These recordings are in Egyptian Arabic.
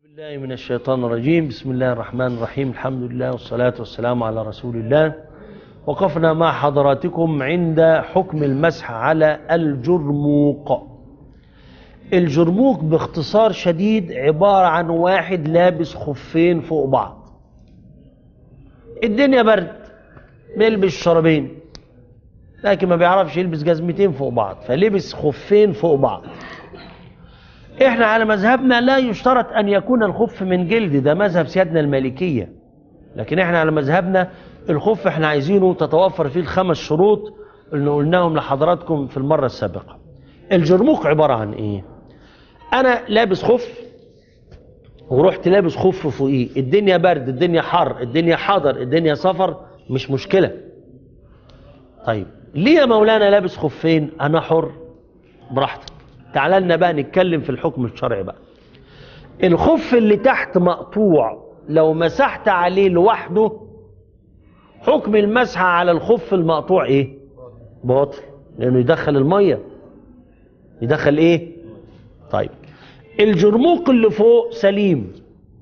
بالله من الشيطان الرجيم بسم الله الرحمن الرحيم الحمد لله والصلاة والسلام على رسول الله وقفنا مع حضراتكم عند حكم المسح على الجرموق الجرموق باختصار شديد عبارة عن واحد لابس خفين فوق بعض الدنيا برد بيلبس شرابين لكن ما بيعرفش يلبس جزمتين فوق بعض فلبس خفين فوق بعض احنا على مذهبنا لا يشترط ان يكون الخف من جلد ده مذهب سيادنا المالكية لكن احنا على مذهبنا الخف احنا عايزينه تتوفر فيه الخمس شروط اللي قلناهم لحضراتكم في المرة السابقة الجرموق عبارة عن ايه انا لابس خف ورحت لابس خف فوقيه الدنيا برد الدنيا حر الدنيا حضر الدنيا سفر مش مشكلة طيب ليه يا مولانا لابس خفين انا حر براحتك تعال لنا بقى نتكلم في الحكم الشرعي بقى الخف اللي تحت مقطوع لو مسحت عليه لوحده حكم المسح على الخف المقطوع ايه باطل لانه يدخل الميه يدخل ايه طيب الجرموق اللي فوق سليم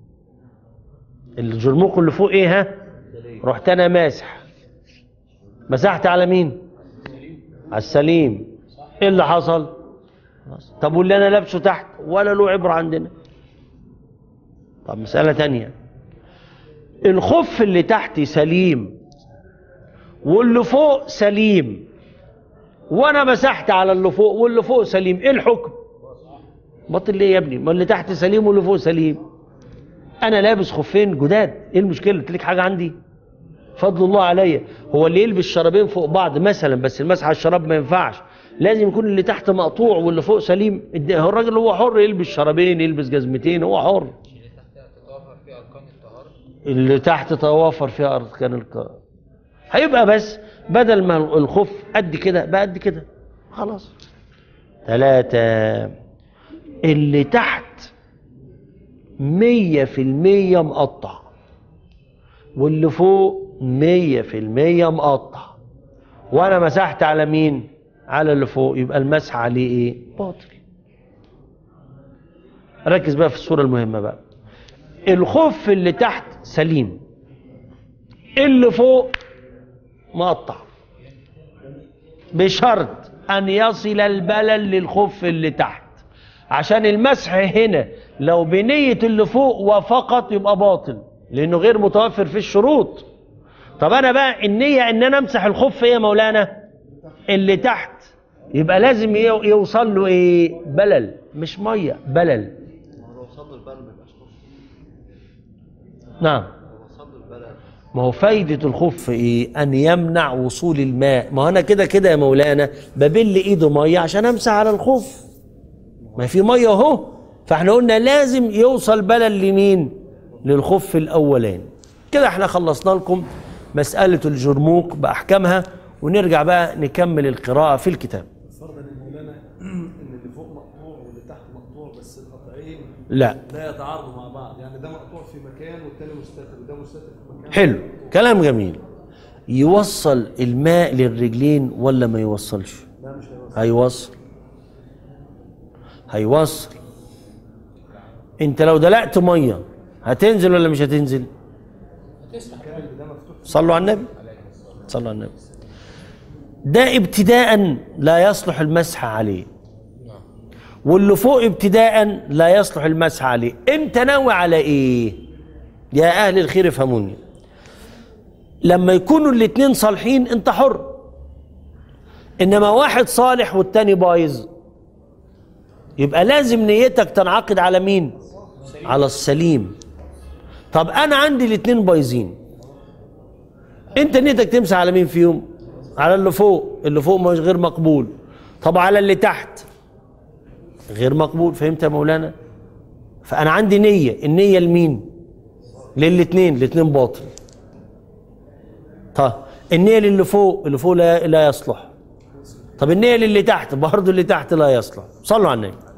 الجرموق اللي فوق ايه ها رحت انا ماسح مسحت على مين على السليم ايه اللي حصل طب واللي انا لابسه تحت ولا له عبره عندنا طب مساله تانية الخف اللي تحت سليم واللي فوق سليم وانا مسحت على اللي فوق واللي فوق سليم ايه الحكم بطل ليه يا ابني ما اللي تحت سليم واللي فوق سليم انا لابس خفين جداد ايه المشكله لك حاجه عندي فضل الله عليا هو اللي يلبس شرابين فوق بعض مثلا بس المسح على الشراب ما ينفعش لازم يكون اللي تحت مقطوع واللي فوق سليم هو الراجل هو حر يلبس شرابين يلبس جزمتين هو حر اللي تحت توافر فيها اركان الطهاره هيبقى بس بدل ما الخف قد كده بقى قد كده خلاص ثلاثة اللي تحت مية في المية مقطع واللي فوق مية في المية مقطع وانا مسحت على مين على اللي فوق يبقى المسح عليه ايه باطل ركز بقى في الصورة المهمة بقى الخف اللي تحت سليم اللي فوق مقطع بشرط ان يصل البلل للخف اللي تحت عشان المسح هنا لو بنية اللي فوق وفقط يبقى باطل لانه غير متوفر في الشروط طب انا بقى النية ان انا امسح الخف ايه يا مولانا اللي تحت يبقى لازم يوصل له ايه بلل مش ميه بلل نعم ما هو فايدة الخف ايه ان يمنع وصول الماء ما انا كده كده يا مولانا ببل ايده مية عشان امسح على الخف ما في مية اهو فاحنا قلنا لازم يوصل بلل لمين للخف الاولاني كده احنا خلصنا لكم مسألة الجرموق بأحكامها ونرجع بقى نكمل القراءة في الكتاب فرضا يا مولانا ان اللي فوق مقطوع واللي تحت مقطوع بس القطعين لا لا يتعارضوا مع بعض يعني ده مقطوع في مكان والتاني مستتر وده مستتر في مكان حلو كلام جميل يوصل الماء للرجلين ولا ما يوصلش لا مش هيوصل هيوصل هيوصل انت لو دلقت ميه هتنزل ولا مش هتنزل المكان اللي ده مفتوح صلوا على النبي صلوا على النبي ده ابتداء لا يصلح المسح عليه واللي فوق ابتداء لا يصلح المسح عليه انت ناوي على ايه يا اهل الخير افهموني لما يكونوا الاتنين صالحين انت حر انما واحد صالح والتاني بايظ يبقى لازم نيتك تنعقد على مين على السليم طب انا عندي الاتنين بايظين انت نيتك تمسح على مين فيهم على اللي فوق اللي فوق مش غير مقبول طب على اللي تحت غير مقبول فهمت يا مولانا فانا عندي نيه النيه لمين للاثنين الاثنين باطل طب النيه للي فوق اللي فوق لا, لا يصلح طب النيه للي تحت برضه اللي تحت لا يصلح صلوا على النبي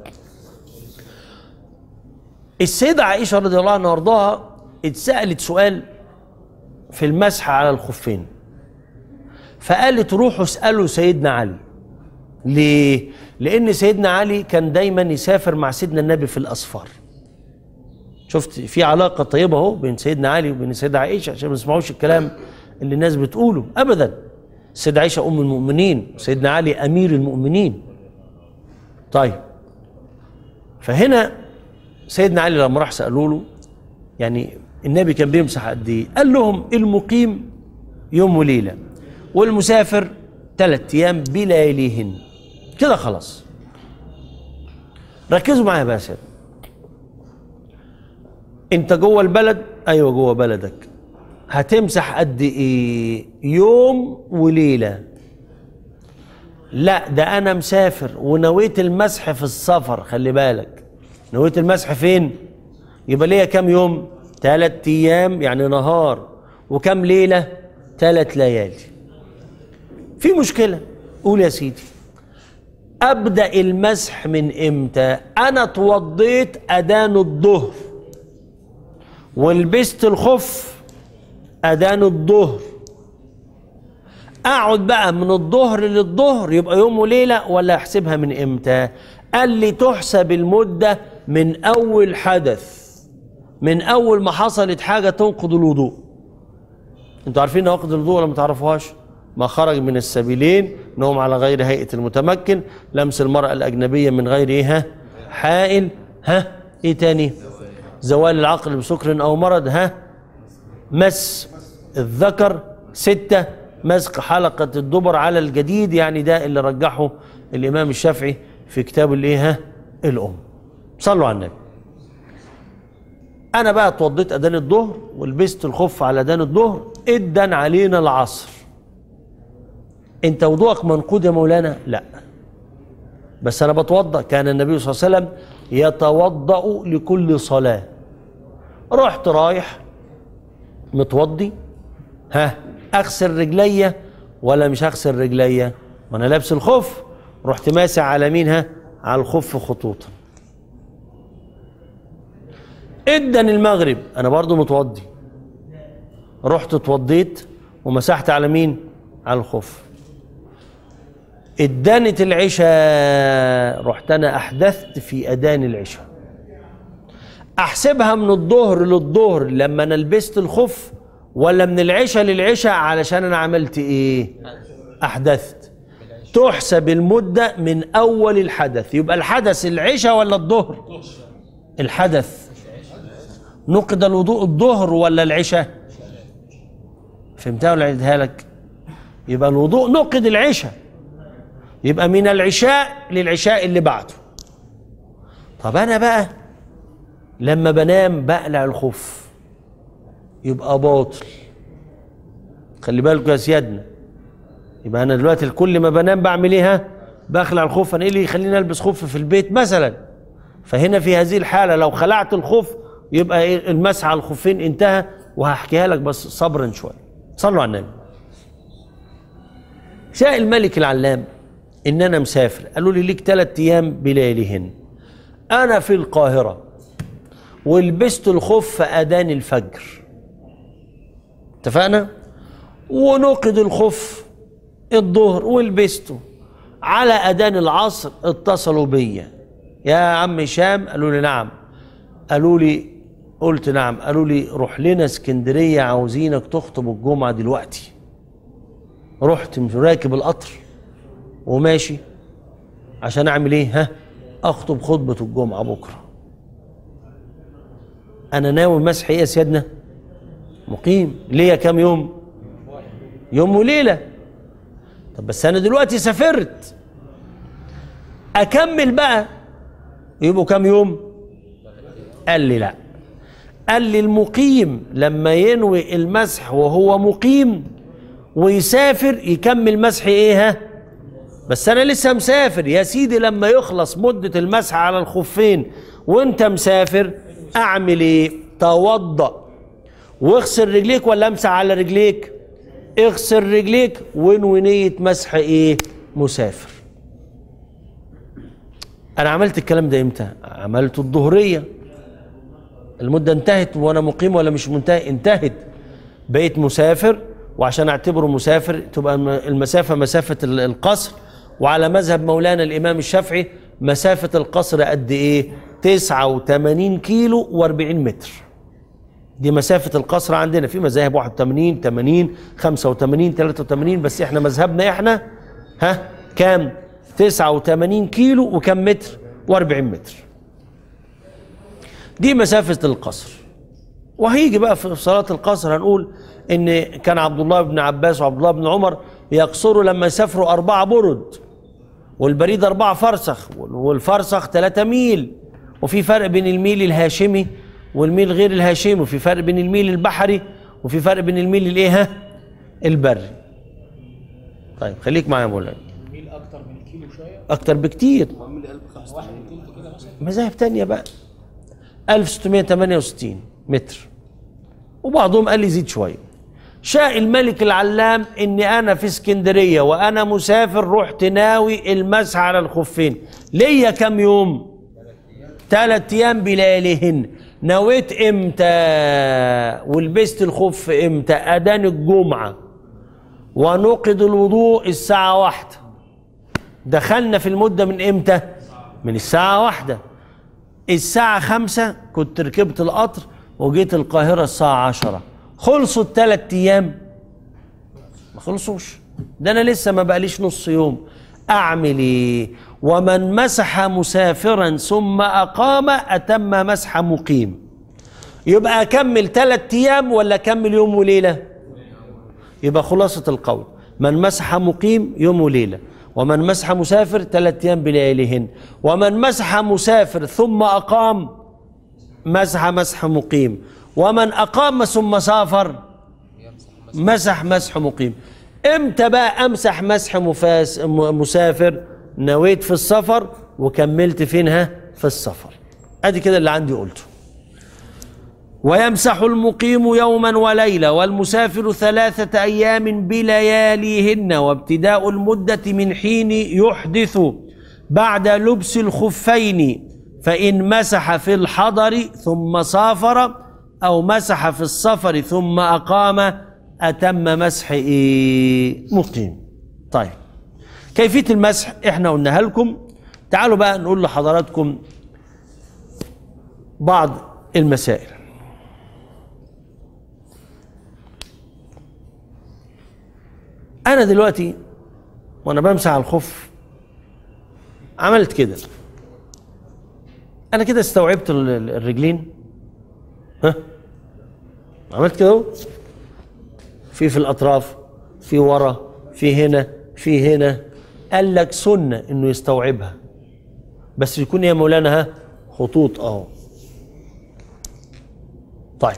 السيدة عائشة رضي الله عنها وارضاها اتسألت سؤال في المسح على الخفين فقالت روحوا اسألوا سيدنا علي ليه؟ لأن سيدنا علي كان دايما يسافر مع سيدنا النبي في الأسفار شفت في علاقة طيبة اهو بين سيدنا علي وبين سيدة عائشة عشان ما تسمعوش الكلام اللي الناس بتقوله أبدا سيدة عائشة أم المؤمنين سيدنا علي أمير المؤمنين طيب فهنا سيدنا علي لما راح سألوا له يعني النبي كان بيمسح قد ايه قال لهم المقيم يوم وليلة والمسافر ثلاث أيام بلياليهن كده خلاص ركزوا معايا بقى يا سيدي انت جوه البلد ايوه جوه بلدك هتمسح قد ايه يوم وليله لا ده انا مسافر ونويت المسح في السفر خلي بالك نويت المسح فين يبقى ليا كام يوم ثلاث ايام يعني نهار وكم ليله ثلاث ليالي في مشكله قول يا سيدي ابدا المسح من امتى انا اتوضيت اذان الظهر ولبست الخف اذان الظهر اقعد بقى من الظهر للظهر يبقى يوم وليله ولا احسبها من امتى قال لي تحسب المده من اول حدث من اول ما حصلت حاجه تنقض الوضوء انتوا عارفين نواقض الوضوء ولا ما تعرفوهاش ما خرج من السبيلين نوم على غير هيئه المتمكن لمس المراه الاجنبيه من غير ايه ها حائل ها ايه تاني زوال العقل بسكر او مرض ها مس الذكر ستة مسك حلقة الدبر على الجديد يعني ده اللي رجحه الإمام الشافعي في كتابه اللي ها الأم صلوا على النبي أنا بقى اتوضيت أذان الظهر ولبست الخف على أذان الظهر إدن علينا العصر أنت وضوءك منقود يا مولانا؟ لا بس أنا بتوضأ كان النبي صلى الله عليه وسلم يتوضأ لكل صلاة رحت رايح متوضي ها اغسل رجليا ولا مش هغسل رجليا ما انا لابس الخف رحت ماسع على مين ها على الخف خطوطا ادن المغرب انا برضو متوضي رحت اتوضيت ومسحت على مين على الخف ادانت العشاء رحت انا احدثت في اذان العشاء احسبها من الظهر للظهر لما انا لبست الخف ولا من العشاء للعشاء علشان انا عملت ايه احدثت تحسب المدة من اول الحدث يبقى الحدث العشاء ولا الظهر الحدث نقد الوضوء الظهر ولا العشاء فهمتها ولا عيدها لك يبقى الوضوء نقد العشاء يبقى من العشاء للعشاء اللي بعده طب انا بقى لما بنام بقلع الخف يبقى باطل خلي بالكم يا سيادنا يبقى انا دلوقتي كل ما بنام بعمل ايه ها بخلع الخف انا ايه اللي يخليني البس خف في البيت مثلا فهنا في هذه الحاله لو خلعت الخف يبقى إيه المسح على الخفين انتهى وهحكيها لك بس صبرا شويه صلوا على النبي شاء الملك العلام ان انا مسافر قالوا لي ليك ثلاث ايام بلياليهن انا في القاهره ولبست الخف اذان الفجر اتفقنا ونقد الخف الظهر ولبسته على اذان العصر اتصلوا بيا يا عم هشام قالوا لي نعم قالوا لي قلت نعم قالوا لي روح لنا اسكندريه عاوزينك تخطب الجمعه دلوقتي رحت راكب القطر وماشي عشان اعمل ايه ها اخطب خطبه الجمعه بكره انا ناوي مسح ايه يا سيادنا مقيم ليا كام يوم يوم وليله طب بس انا دلوقتي سافرت اكمل بقى يبقوا كام يوم قال لي لا قال لي المقيم لما ينوي المسح وهو مقيم ويسافر يكمل مسح ايه ها بس انا لسه مسافر يا سيدي لما يخلص مدة المسح على الخفين وانت مسافر اعمل ايه توضأ واغسل رجليك ولا امسح على رجليك اغسل رجليك وانوي نية مسح ايه مسافر انا عملت الكلام ده امتى عملت الظهرية المدة انتهت وانا مقيم ولا مش منتهي انتهت بقيت مسافر وعشان اعتبره مسافر تبقى المسافة مسافة القصر وعلى مذهب مولانا الامام الشافعي مسافة القصر قد ايه 89 كيلو و40 متر دي مسافة القصر عندنا في مذاهب 81 80 85 83 بس احنا مذهبنا احنا ها كام 89 كيلو وكم متر و40 متر دي مسافة القصر وهيجي بقى في صلاة القصر هنقول ان كان عبد الله بن عباس وعبد الله بن عمر يقصروا لما يسافروا أربعة برد والبريد أربعة فرسخ والفرسخ ثلاثة ميل وفي فرق بين الميل الهاشمي والميل غير الهاشمي وفي فرق بين الميل البحري وفي فرق بين الميل الايه ها؟ البري طيب خليك معايا يا مولانا ميل اكتر من كيلو شويه اكتر بكتير عامل قلب 5 واحد تلت كده مثلا مذاهب تانية بقى 1668 متر وبعضهم قال يزيد شوية شاء الملك العلام اني انا في اسكندرية وانا مسافر رحت ناوي المسح على الخفين ليا كم يوم ثلاث ايام بلياليهن نويت امتى ولبست الخف امتى اذان الجمعة ونقض الوضوء الساعة واحدة دخلنا في المدة من امتى من الساعة واحدة الساعة خمسة كنت ركبت القطر وجيت القاهرة الساعة عشرة خلصوا الثلاث أيام ما خلصوش ده أنا لسه ما بقاليش نص يوم أعمل إيه ومن مسح مسافرا ثم أقام أتم مسح مقيم يبقى أكمل ثلاث أيام ولا أكمل يوم وليلة يبقى خلاصة القول من مسح مقيم يوم وليلة ومن مسح مسافر ثلاث أيام بلياليهن ومن مسح مسافر ثم أقام مسح مسح مقيم ومن أقام ثم سافر مسح مسح مقيم امتى بقى امسح مسح مفاس م- مسافر نويت في السفر وكملت فينها في السفر ادي كده اللي عندي قلته ويمسح المقيم يوما وليلة والمسافر ثلاثة أيام بلياليهن وابتداء المدة من حين يحدث بعد لبس الخفين فإن مسح في الحضر ثم سافر أو مسح في السفر ثم أقام أتم مسح إيه؟ مقيم طيب كيفية المسح احنا قلناها لكم تعالوا بقى نقول لحضراتكم بعض المسائل انا دلوقتي وانا بمسح على الخف عملت كده انا كده استوعبت ال- ال- الرجلين ها عملت كده اهو في في الاطراف في ورا في هنا في هنا قال لك سنه انه يستوعبها بس يكون يا مولانا ها خطوط اهو طيب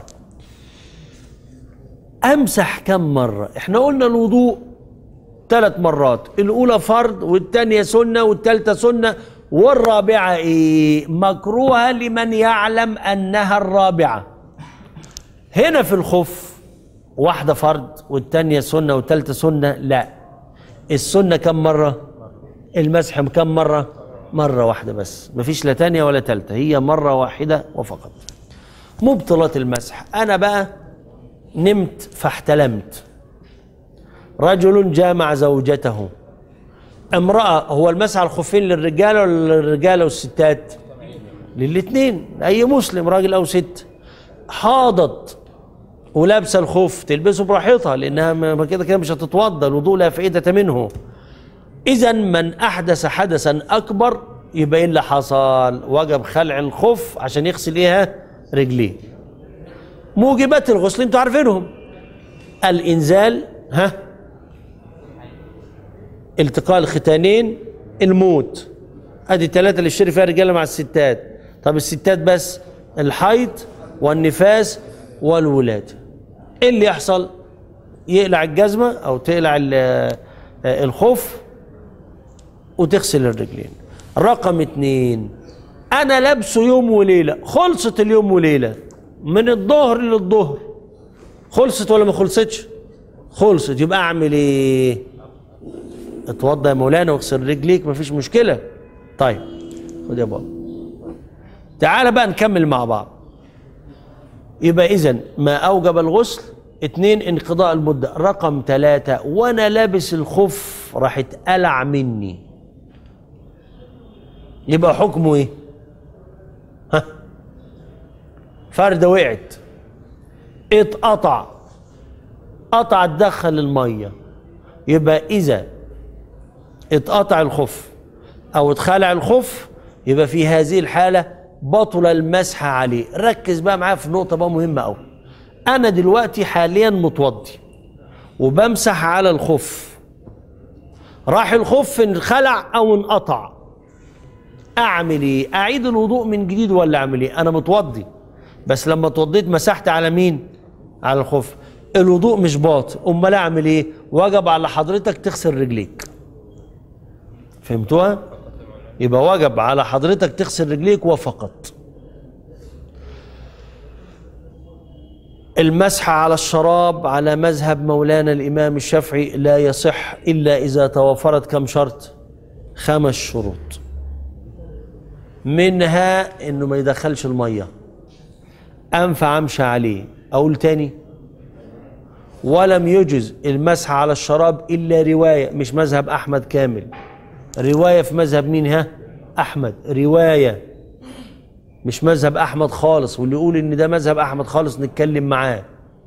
امسح كم مره احنا قلنا الوضوء ثلاث مرات الاولى فرض والثانيه سنه والثالثه سنه والرابعه ايه مكروهه لمن يعلم انها الرابعه هنا في الخف واحده فرض والثانيه سنه والثالثه سنه لا السنه كم مره المسح كم مره مره واحده بس مفيش لا ثانيه ولا ثالثه هي مره واحده وفقط مبطلات المسح انا بقى نمت فاحتلمت رجل جامع زوجته امرأة هو المسح على الخفين للرجالة ولا للرجالة والستات للاثنين أي مسلم راجل أو ست حاضت ولابسة الخف تلبسه براحتها لأنها ما ما كده كده مش هتتوضى الوضوء لا فائدة منه إذا من أحدث حدثا أكبر يبقى إيه اللي حصل وجب خلع الخف عشان يغسل إيه رجليه موجبات الغسل انتوا عارفينهم الانزال ها التقاء الختانين الموت ادي ثلاثه اللي اشتري فيها رجاله مع الستات طب الستات بس الحيض والنفاس والولاده ايه اللي يحصل يقلع الجزمه او تقلع ال- آه، الخف وتغسل الرجلين رقم اتنين انا لابسه يوم وليله خلصت اليوم وليله من الظهر للظهر خلصت ولا ما خلصتش خلصت يبقى اعمل ايه اتوضى يا مولانا واغسل رجليك مفيش مشكله طيب خد يا بابا تعال بقى نكمل مع بعض يبقى اذا ما اوجب الغسل اتنين انقضاء المده رقم ثلاثة وانا لابس الخف راح اتقلع مني يبقى حكمه ايه فردة وقعت اتقطع قطع تدخل المية يبقى إذا اتقطع الخف أو اتخلع الخف يبقى في هذه الحالة بطل المسح عليه ركز بقى معايا في نقطة بقى مهمة أوي أنا دلوقتي حاليا متوضي وبمسح على الخف راح الخف انخلع أو انقطع أعمل إيه؟ أعيد الوضوء من جديد ولا أعمل إيه؟ أنا متوضي بس لما اتوضيت مسحت على مين؟ على الخف الوضوء مش باطل امال اعمل ايه وجب على حضرتك تغسل رجليك فهمتوها يبقى وجب على حضرتك تغسل رجليك وفقط المسح على الشراب على مذهب مولانا الامام الشافعي لا يصح الا اذا توفرت كم شرط خمس شروط منها انه ما يدخلش الميه انفع امشي عليه اقول تاني ولم يجز المسح على الشراب الا روايه مش مذهب احمد كامل روايه في مذهب مين ها احمد روايه مش مذهب احمد خالص واللي يقول ان ده مذهب احمد خالص نتكلم معاه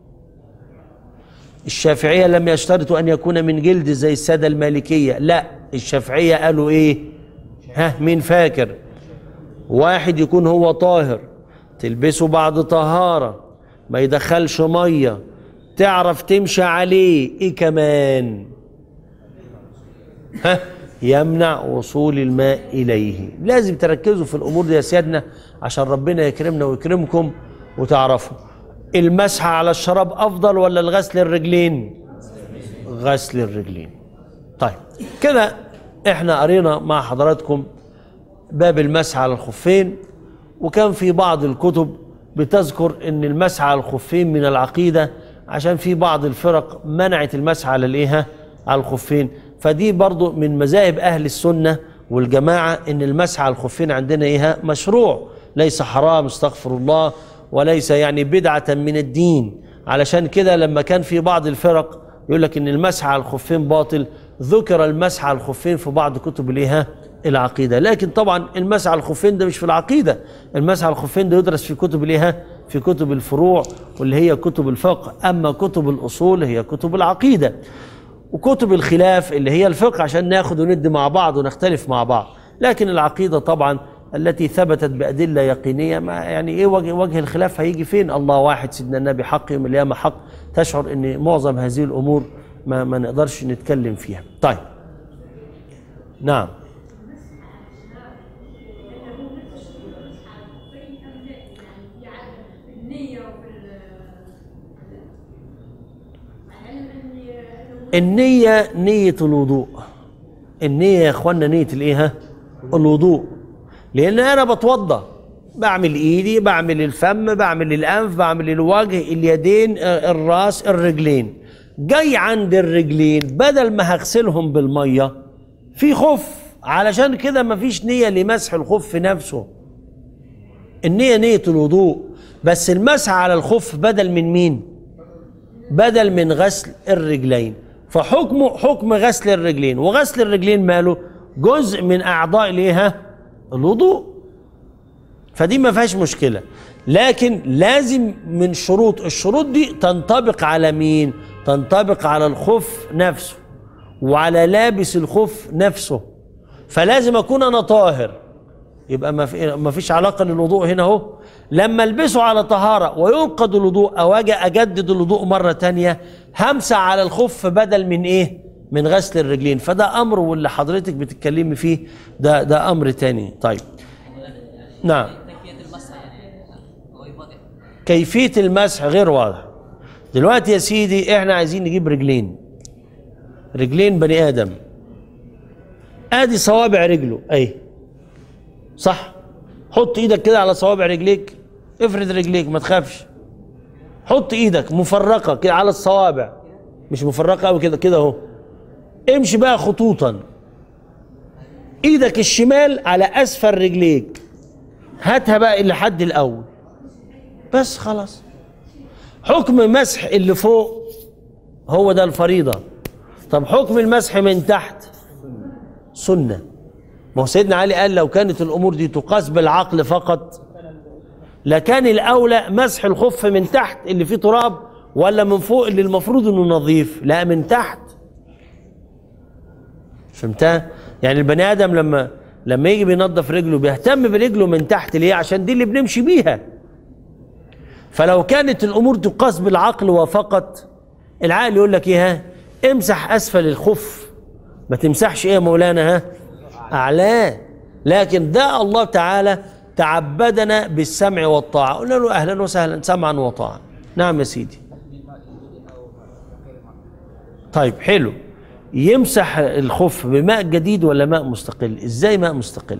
الشافعيه لم يشترطوا ان يكون من جلد زي الساده المالكيه لا الشافعيه قالوا ايه ها مين فاكر واحد يكون هو طاهر تلبسه بعد طهاره ما يدخلش ميه تعرف تمشي عليه ايه كمان ها يمنع وصول الماء اليه لازم تركزوا في الامور دي يا سيادنا عشان ربنا يكرمنا ويكرمكم وتعرفوا المسح على الشراب افضل ولا الغسل الرجلين غسل الرجلين طيب كده احنا قرينا مع حضراتكم باب المسح على الخفين وكان في بعض الكتب بتذكر ان المسح على الخفين من العقيده عشان في بعض الفرق منعت المسح على الايه على الخفين فدي برضو من مذاهب اهل السنه والجماعه ان المسح على الخفين عندنا ايه مشروع ليس حرام استغفر الله وليس يعني بدعه من الدين علشان كده لما كان في بعض الفرق يقول لك ان المسح على الخفين باطل ذكر المسح على الخفين في بعض كتب الايه العقيده لكن طبعا المسح على الخفين ده مش في العقيده المسح على الخفين ده يدرس في كتب الايه في كتب الفروع واللي هي كتب الفقه اما كتب الاصول هي كتب العقيده وكتب الخلاف اللي هي الفقه عشان ناخد وندي مع بعض ونختلف مع بعض لكن العقيده طبعا التي ثبتت بأدلة يقينية ما يعني إيه وجه, وجه الخلاف هيجي فين الله واحد سيدنا النبي حق يوم القيامة حق تشعر أن معظم هذه الأمور ما, ما نقدرش نتكلم فيها طيب نعم النية نية الوضوء النية يا اخوانا نية الايه ها؟ الوضوء لان انا بتوضى بعمل ايدي بعمل الفم بعمل الانف بعمل الوجه اليدين الراس الرجلين جاي عند الرجلين بدل ما هغسلهم بالميه في خف علشان كده مفيش نية لمسح الخف نفسه النية نية الوضوء بس المسح على الخف بدل من مين بدل من غسل الرجلين فحكمه حكم غسل الرجلين وغسل الرجلين ماله جزء من اعضاء الايه الوضوء فدي ما فيهاش مشكله لكن لازم من شروط الشروط دي تنطبق على مين تنطبق على الخف نفسه وعلى لابس الخف نفسه فلازم اكون انا طاهر يبقى ما في ما فيش علاقه للوضوء هنا اهو لما البسه على طهاره وينقض الوضوء او اجي اجدد الوضوء مره تانية همسح على الخف بدل من ايه من غسل الرجلين فده امر واللي حضرتك بتتكلمي فيه ده ده امر تاني طيب نعم كيفية المسح يعني هو واضح كيفيه المسح غير واضح دلوقتي يا سيدي احنا عايزين نجيب رجلين رجلين بني ادم ادي صوابع رجله اهي صح حط ايدك كده على صوابع رجليك افرد رجليك ما تخافش حط ايدك مفرقه كده على الصوابع مش مفرقه قوي كده كده اهو امشي بقى خطوطا ايدك الشمال على اسفل رجليك هاتها بقى لحد الاول بس خلاص حكم مسح اللي فوق هو ده الفريضه طب حكم المسح من تحت سنه ما هو سيدنا علي قال لو كانت الامور دي تقاس بالعقل فقط لكان الاولى مسح الخف من تحت اللي فيه تراب ولا من فوق اللي المفروض انه نظيف لا من تحت فهمتها يعني البني ادم لما لما يجي بينظف رجله بيهتم برجله من تحت ليه عشان دي اللي بنمشي بيها فلو كانت الامور تقاس بالعقل وفقط العقل يقول لك ايه ها امسح اسفل الخف ما تمسحش ايه يا مولانا ها اعلاه لكن ده الله تعالى تعبدنا بالسمع والطاعه قلنا له اهلا وسهلا سمعا وطاعه نعم يا سيدي طيب حلو يمسح الخف بماء جديد ولا ماء مستقل ازاي ماء مستقل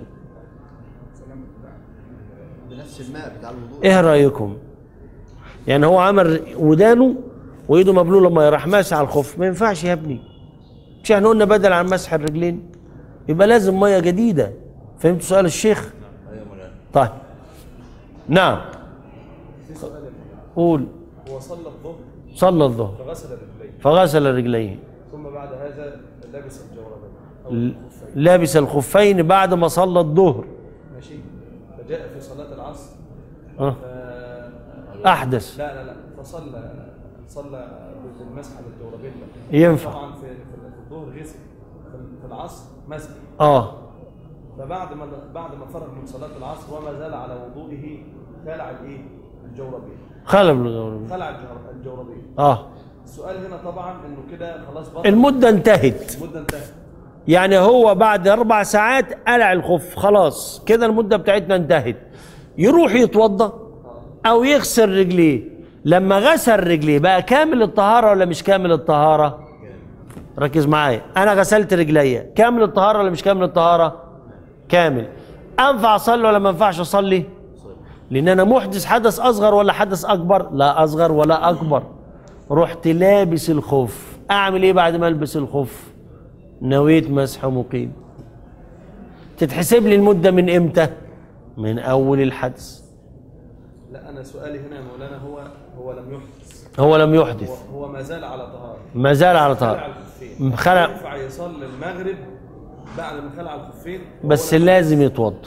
بنفس الماء بتاع الوضوء ايه رايكم يعني هو عمل ودانه وايده مبلوله ميه راح ماسح على الخف ما ينفعش يا ابني مش احنا قلنا بدل عن مسح الرجلين يبقى لازم ميه جديده فهمت سؤال الشيخ طيب نعم قول هو صلى الظهر صلى الظهر فغسل رجليه فغسل رجليه ثم بعد هذا لبس الجوربين او ل- الخفين لابس الخفين بعد ما صلى الظهر ماشي فجاء في صلاة العصر أه. ف... احدث لا لا لا فصلى صلى بالمسح للجوربين ينفع. طبعا في, في في الظهر غسل في- في العصر مسح اه فبعد ما بعد ما فرغ من صلاة العصر وما زال على وضوئه خلع الايه؟ الجوربين خلب الجورب. خلع الجور- الجوربين اه السؤال هنا طبعا انه كده خلاص بطل المده انتهت المده انتهت يعني هو بعد اربع ساعات قلع الخف خلاص كده المده بتاعتنا انتهت يروح يتوضا او يغسل رجليه لما غسل رجليه بقى كامل الطهاره ولا مش كامل الطهاره ركز معايا انا غسلت رجليا كامل الطهاره ولا مش كامل الطهاره كامل انفع اصلي ولا ما ينفعش اصلي لان انا محدث حدث اصغر ولا حدث اكبر لا اصغر ولا اكبر رحت لابس الخف اعمل ايه بعد ما البس الخف نويت مسح مقيم تتحسب لي المده من امتى من اول الحدث لا انا سؤالي هنا يا مولانا هو هو لم يحدث هو لم هو, يحدث هو ما زال على طهاره ما زال على خلع طهاره الخفين خلع- ينفع يصلي المغرب بعد ما خلع الخفين وهو بس لم- لازم يتوضا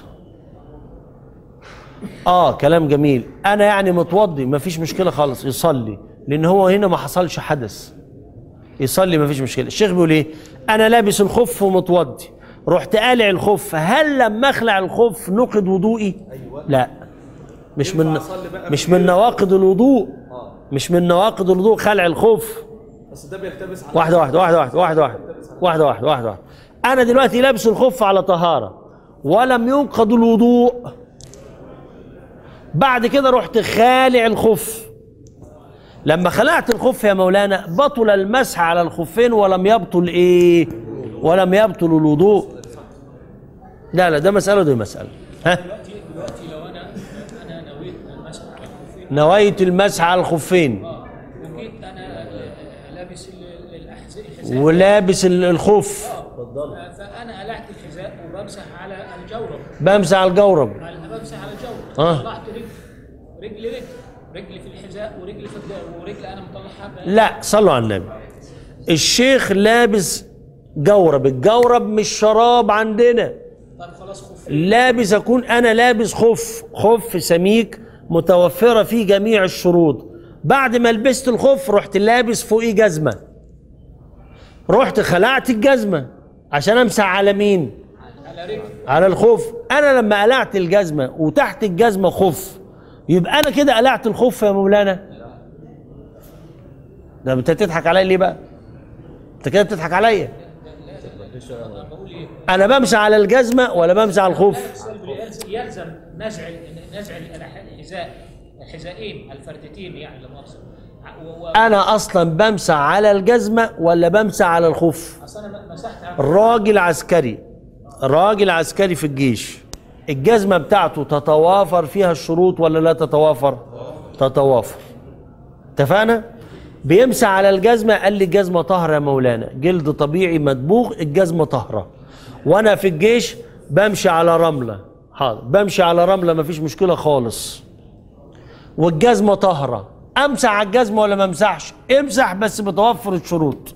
اه كلام جميل انا يعني متوضي ما فيش مشكله خالص يصلي لان هو هنا ما حصلش حدث يصلي ما فيش مشكله الشيخ بيقول ايه انا لابس الخف ومتوضي رحت قالع الخف هل لما اخلع الخف نقض وضوئي أيوة. لا مش ينفع من أصلي بقى مش من من غير- نواقض الوضوء اه مش من نواقض الوضوء خلع الخف بس ده بيلتبس على واحدة واحدة واحدة واحدة واحدة واحدة واحدة واحدة واحدة واحدة أنا دلوقتي لابس الخف على طهارة ولم ينقض الوضوء بعد كده رحت خالع الخف لما خلعت الخف يا مولانا بطل المسح على الخفين ولم يبطل ايه ولم يبطل الوضوء لا لا ده مسألة ودي مسألة ها دلوقتي دلوقتي لو انا انا نويت المسح على الخفين نويت المسح على الخفين اه وجيت انا آه، لابس ال- الأحذية- الحذاء ولابس ال- الخف آه، فانا قلعت الحذاء وبمسح على الجورب بمسح على الجورب على- بمسح على الجورب آه. طلعت رجل رجل رجل رجل في الحذاء ورجل في الج- ورجل انا مطلعها ب- لا صلوا على النبي الشيخ لابس جورب الجورب مش شراب عندنا طب خلاص خف لابس اكون انا لابس خف خف سميك متوفره فيه جميع الشروط بعد ما لبست الخف رحت لابس فوقيه جزمه رحت خلعت الجزمه عشان امسح على مين على رجل على الخف انا لما قلعت الجزمه وتحت الجزمه خف يبقى انا كده قلعت الخف يا مولانا ده انت تضحك عليا ليه بقى انت كده بتضحك عليا انا بقول ايه انا بمشي على الجزمه ولا بمشي على الخف السلب يلزم- يلزم نزع ال- نزع ال- الحذاء الحذائين الفردتين يعني لا مؤاخذه و- و- انا اصلا بمسح على الجزمه ولا بمسح على الخف اصل انا مسحت على راجل عسكري راجل عسكري في الجيش الجزمه بتاعته تتوافر فيها الشروط ولا لا تتوافر تتوافر اتفقنا بيمسح على الجزمه قال لي الجزمه طاهره يا مولانا جلد طبيعي مدبوغ الجزمه طاهره وانا في الجيش بمشي على رمله حاضر بمشي على رمله مفيش مشكله خالص والجزمه طاهره امسح على الجزمه ولا ما امسحش امسح بس بتوفر الشروط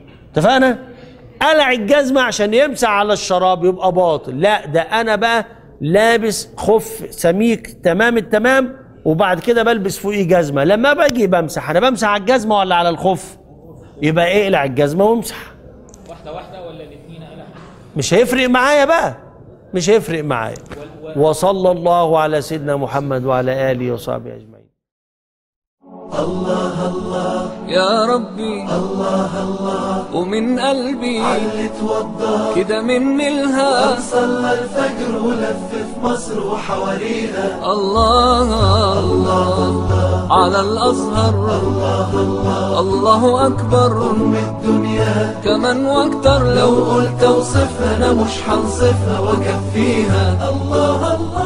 اتفقنا قلع الجزمه عشان يمسح على الشراب يبقى باطل لا ده انا بقى لابس خف سميك تمام التمام وبعد كده بلبس فوقيه جزمه لما باجي بمسح انا بمسح على الجزمه ولا على الخف يبقى اقلع الجزمه وامسح واحده واحده ولا الاثنين لا مش هيفرق معايا بقى مش هيفرق معايا وصلى الله على سيدنا محمد وعلى اله وصحبه اجمعين يا ربي الله الله ومن قلبي علي توضى كده من ملها صلى الفجر ولف في مصر وحواليها الله الله على الأزهر الله أكبر أم الدنيا كمان واكتر لو لو قلت اوصفها انا مش هنصفها واكفيها الله الله